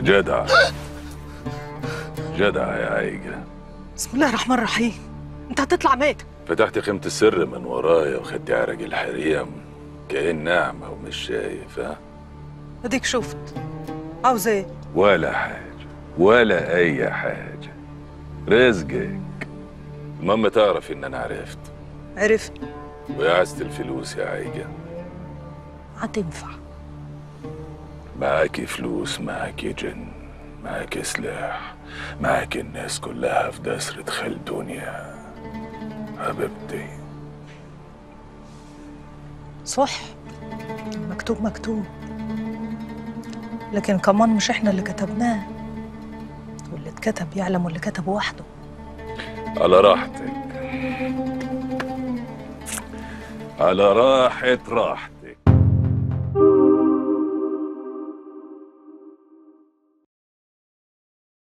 جدع جدع يا عيقة بسم الله الرحمن الرحيم انت هتطلع مات فتحت خيمة السر من ورايا وخدت عرق الحريم كأن ناعمة ومش شايف ها اديك شفت عاوز ايه ولا حاجة ولا أي حاجة رزقك المهم تعرف إن أنا عرفت عرفت ويعزت الفلوس يا عيقة هتنفع معاكي فلوس معاكي جن معاكي سلاح معاكي الناس كلها في دسرة خلدونيا حبيبتي صح مكتوب مكتوب لكن كمان مش احنا اللي كتبناه واللي اتكتب يعلم واللي كتبه وحده على راحتك على راحة راحتك